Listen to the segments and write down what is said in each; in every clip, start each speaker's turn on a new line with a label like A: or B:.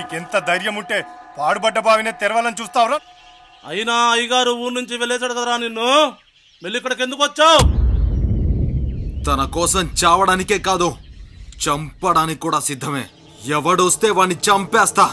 A: నీకెంత ధైర్యం ఉంటే పాడుబడ్డ బావినే తెరవాలని చూస్తావురా
B: అయినా అయ్యగారు ఊరు నుంచి వెళ్ళేశాడు కదరా నిన్ను వెళ్ళి ఇక్కడికి ఎందుకు వచ్చావు
C: తన కోసం చావడానికే కాదు చంపడానికి కూడా సిద్ధమే ఎవడొస్తే వాణ్ణి చంపేస్తా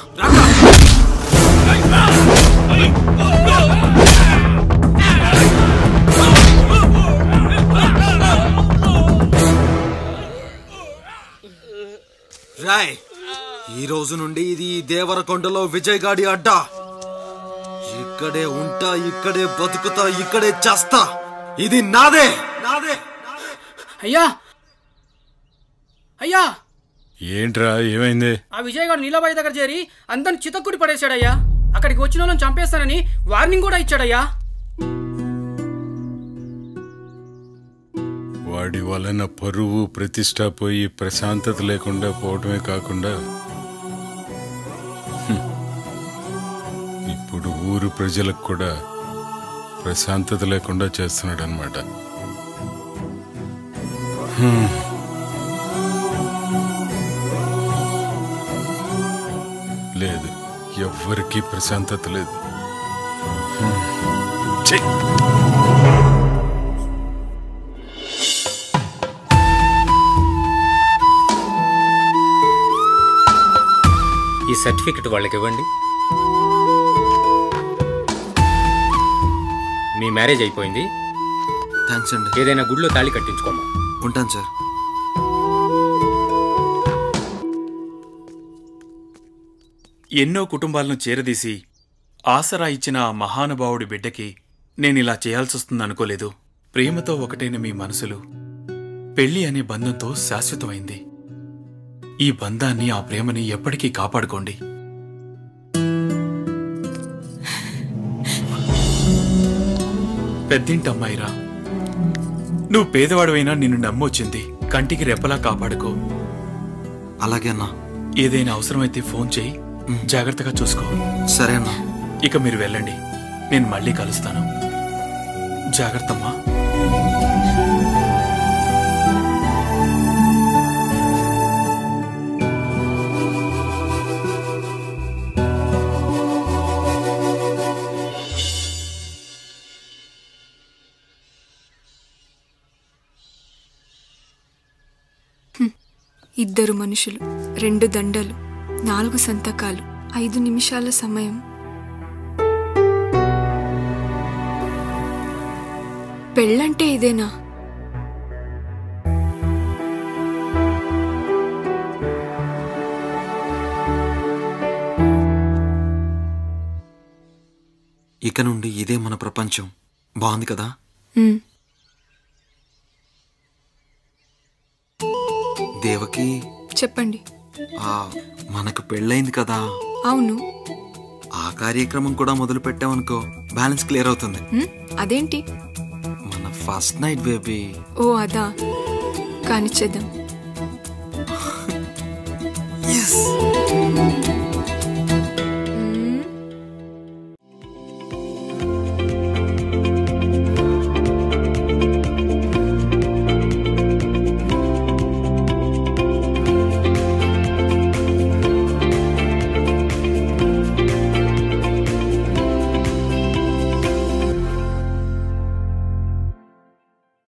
C: రాయ్ ఈ రోజు నుండి ఇది ఈ దేవరకొండలో విజయ్ గాడి అడ్డా ఇక్కడే ఉంటా ఇక్కడే బతుకుతా ఇక్కడే చేస్తా ఇది నాదే నాదే
D: అయ్యా అయ్యా
E: ఏంట్రా ఏమైంది
D: ఆ విజయ్ గారు నీలాబాయి దగ్గర చేరి అందరిని చితక్కుడి పడేశాడయ్యా అక్కడికి వచ్చిన వాళ్ళని చంపేస్తానని వార్నింగ్ కూడా ఇచ్చాడయ్యా
E: వాడి వలన పరువు ప్రతిష్ట పోయి ప్రశాంతత లేకుండా పోవటమే కాకుండా హ్మ్, ఇప్పుడు ఊరు ప్రజలకు కూడా ప్రశాంతత లేకుండా చేస్తున్నాడు అనమాట లేదు ఎవ్వరికీ ప్రశాంతత లేదు హ్మ్. ఛీ!
F: ఈ సర్టిఫికెట్ వాళ్ళకి ఇవ్వండి మీ మ్యారేజ్ అయిపోయింది
C: థ్యాంక్స్ అండి
F: ఏదైనా గుడిలో తాళి కట్టించుకోమా
C: ఉంటాను సార్
G: ఎన్నో కుటుంబాలను చేరదీసి ఆసరా ఇచ్చిన ఆ మహానుభావుడి బిడ్డకి నేనిలా చేయాల్సొస్తుందనుకోలేదు ప్రేమతో ఒకటైన మీ మనసులు పెళ్లి అనే బంధంతో శాశ్వతమైంది ఈ బంధాన్ని ఆ ప్రేమని ఎప్పటికీ కాపాడుకోండి పెద్దింటి అమ్మాయిరా నువ్వు పేదవాడివైనా నిన్ను నమ్మొచ్చింది కంటికి రెప్పలా కాపాడుకో
C: అలాగే అన్నా
G: ఏదైనా అవసరమైతే ఫోన్ చేయి జాగ్రత్తగా చూసుకో
C: సరే అన్నా
G: ఇక మీరు వెళ్ళండి నేను మళ్ళీ కలుస్తాను జాగ్రత్తమ్మా
H: ఇద్దరు మనుషులు రెండు దండలు నాలుగు సంతకాలు ఐదు నిమిషాల సమయం పెళ్ళంటే ఇదేనా
C: ఇక నుండి ఇదే మన ప్రపంచం బాగుంది కదా
H: ఉమ్,
C: దేవకి
H: చెప్పండి
C: ఆ మనకు పెళ్ళైంది కదా
H: అవును
C: ఆ కార్యక్రమం కూడా మొదలు పెట్టామనుకో బ్యాలెన్స్ క్లియర్ అవుతుంది
H: ఉమ్, అదేంటి
C: మన ఫస్ట్ నైట్ బేబీ
H: ఓ అదా కానిచ్చేద్దాం
C: ఎస్